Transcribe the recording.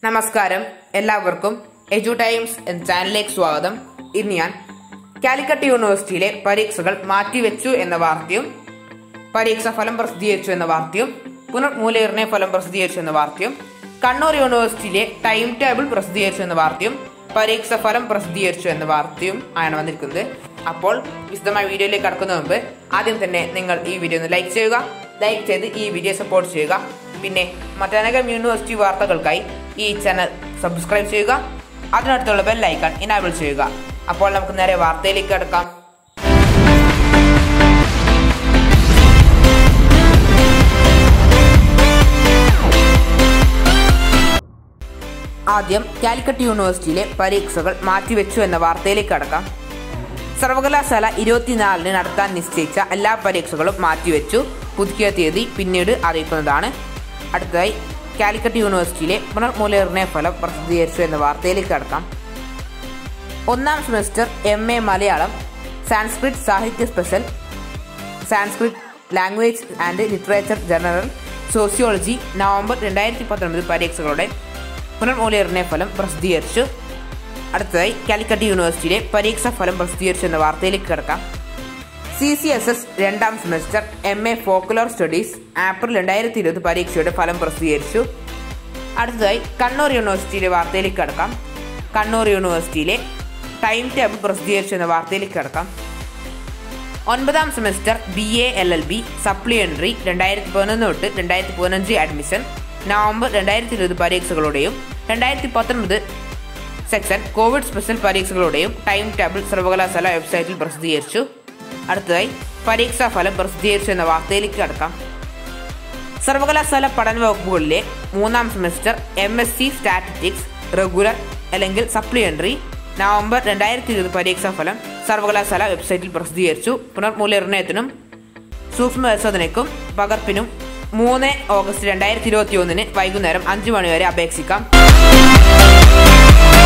നമസ്കാരം എല്ലാവർക്കും എജു ടൈംസ് എന്ന ചാനലിലേക്ക് സ്വാഗതം ഇന്ന് ഞാൻ കാലിക്കറ്റ് യൂണിവേഴ്സിറ്റിയിലെ പരീക്ഷകൾ മാറ്റിവെച്ചു എന്ന വാർത്തയും പരീക്ഷ ഫലം പ്രസിദ്ധീകരിച്ചു എന്ന വാർത്തയും പുനർമൂല്യനിർണയ ഫലം പ്രസിദ്ധീകരിച്ചു എന്ന വാർത്തയും കണ്ണൂർ യൂണിവേഴ്സിറ്റിയിലെ ടൈം ടേബിൾ പ്രസിദ്ധീകരിച്ചു എന്ന വാർത്തയും പരീക്ഷ ഫലം പ്രസിദ്ധീകരിച്ചു എന്ന വാർത്തയും ആണ് വന്നിരിക്കുന്നത് അപ്പോൾ വിശദമായ വീഡിയോയിലേക്ക് കടക്കുന്നതിന് മുമ്പ് ആദ്യം തന്നെ നിങ്ങൾ ഈ വീഡിയോ ഒന്ന് ലൈക്ക് ചെയ്യുക ലൈക്ക് ചെയ്ത് ഈ വീഡിയോ സപ്പോർട്ട് ചെയ്യുക പിന്നെ മറ്റനേകം യൂണിവേഴ്സിറ്റി വാർത്തകൾക്കായി ഈ ചാനൽ സബ്സ്ക്രൈബ് ചെയ്യുക അതിനടുത്തുള്ള ബെൽ ഐക്കൺ ഇനാബിൾ ചെയ്യുക അപ്പോൾ നമുക്ക് നേരെ വാർത്തയിലേക്ക് കിടക്കാം ആദ്യം കാലിക്കറ്റ് യൂണിവേഴ്സിറ്റിയിലെ പരീക്ഷകൾ മാറ്റിവെച്ചു എന്ന വാർത്തയിലേക്ക് കടക്കാം സർവകലാശാല ഇരുപത്തിനാലിന് നടത്താൻ നിശ്ചയിച്ച എല്ലാ പരീക്ഷകളും മാറ്റിവെച്ചു പുതുക്കിയ തീയതി പിന്നീട് അറിയിക്കുന്നതാണ് അടുത്തതായി കാലിക്കറ്റ് യൂണിവേഴ്സിറ്റിയിലെ പുനർമൂല്യനിർണയ ഫലം പ്രസിദ്ധീകരിച്ചു എന്ന വാർത്തയിലേക്ക് കടക്കാം ഒന്നാം semester M A Malayalam Sanskrit സാഹിത്യ special Sanskrit language and literature general sociology November രണ്ടായിരത്തി പത്തൊൻപത് പരീക്ഷകളുടെ പുനർമൂല്യനിർണയ ഫലം പ്രസിദ്ധീകരിച്ചു അടുത്തതായി കാലിക്കറ്റ് യൂണിവേഴ്സിറ്റിയിലെ പരീക്ഷാ ഫലം പ്രസിദ്ധീകരിച്ചു എന്ന വാർത്തയിലേക്ക് കിടക്കാം സി സി എസ് എസ് രണ്ടാം semester M A folklore studies April രണ്ടായിരത്തി ഇരുപത് പരീക്ഷയുടെ ഫലം പ്രസിദ്ധീകരിച്ചു അടുത്തതായി കണ്ണൂർ യൂണിവേഴ്സിറ്റിയിലെ വാർത്തയിലേക്ക് കിടക്കാം കണ്ണൂർ യൂണിവേഴ്സിറ്റിയിലെ ടൈം ടേബിൾ പ്രസിദ്ധീകരിച്ചു എന്ന വാർത്തയിലേക്ക് കിടക്കാം ഒൻപതാം semester B A L L B supplementary രണ്ടായിരത്തി പതിനൊന്ന് തൊട്ട് രണ്ടായിരത്തി പതിനഞ്ച് അഡ്മിഷൻ നവംബർ രണ്ടായിരത്തി ഇരുപത് പരീക്ഷകളുടെയും രണ്ടായിരത്തി പത്തൊൻപത് സെക്ഷൻ കോവിഡ് സ്പെഷ്യൽ പരീക്ഷകളുടെയും ടൈം ടേബിൾ സർവകലാശാല വെബ്സൈറ്റിൽ പ്രസിദ്ധീകരിച്ചു അടുത്തതായി പരീക്ഷാ ഫലം പ്രസിദ്ധീകരിച്ചു എന്ന വാർത്തയിലേക്ക് കടക്കാം സർവകലാശാല പഠന വകുപ്പുകളിലെ മൂന്നാം semester M S C statistics regular അല്ലെങ്കിൽ സപ്ലിമെന്ററി നവംബർ രണ്ടായിരത്തി ഇരുപത് പരീക്ഷാ ഫലം സർവകലാശാല വെബ്സൈറ്റിൽ പ്രസിദ്ധീകരിച്ചു പുനർമൂല്യനിർണയത്തിനും സൂക്ഷ്മ പരിശോധനയ്ക്കും പകർപ്പിനും മൂന്ന് ഓഗസ്റ്റ് രണ്ടായിരത്തി ഇരുപത്തി ഒന്നിന് വൈകുന്നേരം അഞ്ചു മണിവരെ അപേക്ഷിക്കാം